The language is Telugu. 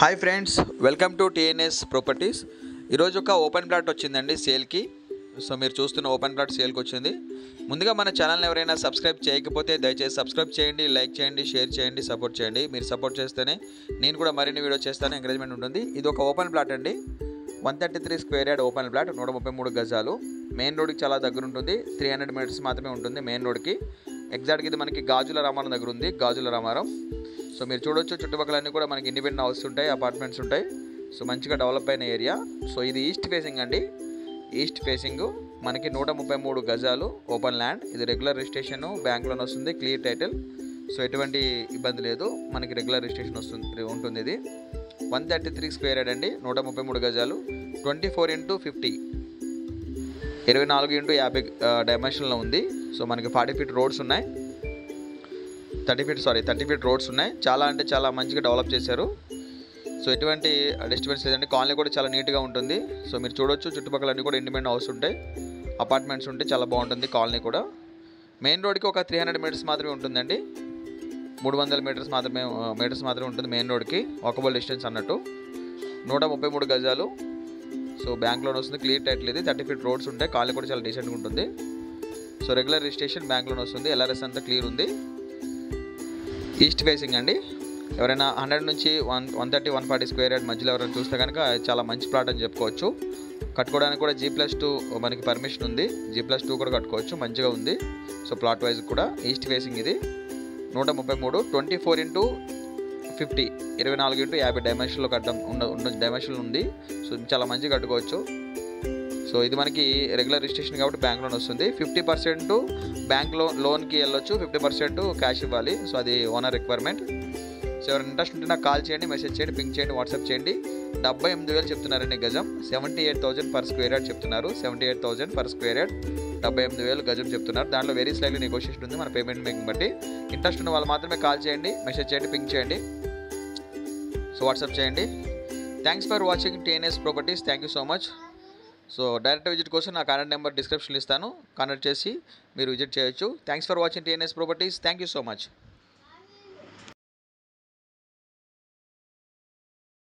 hi friends welcome to TNS properties ఈరోజు ఒక ఓపెన్ ప్లాట్ వచ్చిందండి సేల్కి సో మీరు చూస్తున్న ఓపెన్ ప్లాట్ సేల్కి వచ్చింది ముందుగా మన ఛానల్ని ఎవరైనా సబ్స్క్రైబ్ చేయకపోతే దయచేసి సబ్స్క్రైబ్ చేయండి లైక్ చేయండి షేర్ చేయండి సపోర్ట్ చేయండి మీరు సపోర్ట్ చేస్తేనే నేను కూడా మరిన్ని వీడియో చేస్తాను ఎంకరేజ్మెంట్ ఉంటుంది ఇది ఒక ఓపెన్ ప్లాట్ అండి one thirty three square yard open plot నూట ముప్పై మూడు గజాలు మెయిన్ రోడ్కి చాలా దగ్గర ఉంటుంది త్రీ హండ్రెడ్ మీటర్స్ మాత్రమే ఉంటుంది మెయిన్ రోడ్కి ఎగ్జాక్ట్గా ఇది మనకి గాజుల రామారం దగ్గర ఉంది గాజుల రామారం సో మీరు చూడొచ్చు చుట్టుపక్కలన్నీ కూడా మనకి ఇండిపెండెంట్ హౌస్ ఉంటాయి అపార్ట్మెంట్స్ ఉంటాయి సో మంచిగా డెవలప్ అయిన ఏరియా సో ఇది ఈస్ట్ ఫేసింగ్ అండి ఈస్ట్ ఫేసింగ్ మనకి నూట ముప్పై మూడు గజాలు ఓపెన్ ల్యాండ్ ఇది రెగ్యులర్ రిజిస్ట్రేషన్ బ్యాంక్ లోన్ వస్తుంది క్లియర్ టైటిల్ సో ఎటువంటి ఇబ్బంది లేదు మనకి రెగ్యులర్ రిజిస్ట్రేషన్ వస్తుంది ఉంటుంది ఇది one thirty three square yard అండి నూట ముప్పై మూడు గజాలు ట్వంటీ ఫోర్ ఇంటూ ఫిఫ్టీ ఇరవై నాలుగు ఇంటూ యాభై డైమెన్షన్లో ఉంది సో మనకి ఫార్టీ ఫీట్ రోడ్స్ ఉన్నాయి thirty feet sorry thirty feet roads ఉన్నాయి చాలా అంటే చాలా మంచిగా డెవలప్ చేశారు సో ఎటువంటి డిస్టర్బెన్స్ లేదండి కాలనీ కూడా చాలా నీట్గా ఉంటుంది సో మీరు చూడొచ్చు చుట్టుపక్కల అన్నీ కూడా ఇండిపెండెంట్ హౌస్ ఉంటాయి అపార్ట్మెంట్స్ ఉంటాయి చాలా బాగుంటుంది కాలనీ కూడా మెయిన్ రోడ్కి ఒక త్రీ హండ్రెడ్ మీటర్స్ మాత్రమే ఉంటుందండి మూడు వందల మీటర్స్ మాత్రమే మీటర్స్ మాత్రమే ఉంటుంది మెయిన్ రోడ్కి వాకబుల్ డిస్టెన్స్ అన్నట్టు నూట ముప్పై మూడు గజాలు సో బ్యాంక్ లోన్ వస్తుంది క్లియర్ టైటిల్ ఇది థర్టీ ఫీట్ రోడ్స్ ఉంటాయి కాలనీ కూడా చాలా డీసెంట్గా ఉంటుంది so regular registration bank loan వస్తుంది ఎల్ఆర్ఎస్ అంతా క్లియర్ ఉంది ఈస్ట్ ఫేసింగ్ అండి ఎవరైనా హండ్రెడ్ నుంచి one one thirty one forty square yard మధ్యలో ఎవరైనా చూస్తే కనుక చాలా మంచి ప్లాట్ అని చెప్పుకోవచ్చు కట్టుకోవడానికి కూడా జీ ప్లస్ టూ మనకి పర్మిషన్ ఉంది జీ ప్లస్ టూ కూడా కట్టుకోవచ్చు మంచిగా ఉంది సో ప్లాట్ వైజ్ కూడా ఈస్ట్ ఫేసింగ్ ఇది నూట ముప్పై మూడు ట్వంటీ ఫోర్ ఇంటూ ఫిఫ్టీ ఇరవై నాలుగు ఇంటూ యాభై డైమెన్షన్లో కట్టడం ఉన్న ఉన్న డైమెన్షన్ ఉంది సో చాలా మంచిగా కట్టుకోవచ్చు సో ఇది మనకి రెగ్యులర్ రిజిస్ట్రేషన్ కాబట్టి బ్యాంక్ లోన్ వస్తుంది ఫిఫ్టీ పర్సెంట్ బ్యాంక్ లోన్ లోన్కి వెళ్ళొచ్చు ఫిఫ్టీ పర్సెంట్ క్యాష్ ఇవ్వాలి సో అది ఓనర్ రిక్వైర్మెంట్ సో ఎవరైనా ఇంట్రెస్ట్ ఉంటే నాకు కాల్ చేయండి మెసేజ్ చేయండి పింక్ చేయండి వాట్సాప్ చేయండి డెబ్బై ఎనిమిది వేలు చెప్తున్నారండి గజం seventy eight thousand per square yard చెప్తున్నారు seventy eight thousand per square yard డెబ్బై ఎనిమిది వేలు గజం చెప్తున్నారు దాంట్లో వెరీ స్లైడ్లీ నెగోషియేషన్ ఉంది మన పేమెంట్ మేకింగ్ బట్టి ఇంట్రెస్ట్ ఉన్న వాళ్ళు మాత్రమే కాల్ చేయండి మెసేజ్ చేయండి పింక్ చేయండి సో వాట్సాప్ చేయండి thanks for watching TNS properties thank you so much so direct visit కోసం నా కాంటాక్ట్ నెంబర్ డిస్క్రిప్షన్లో ఇస్తాను కాంటాక్ట్ చేసి మీరు విజిట్ చేయొచ్చు thanks for watching TNS properties thank you so much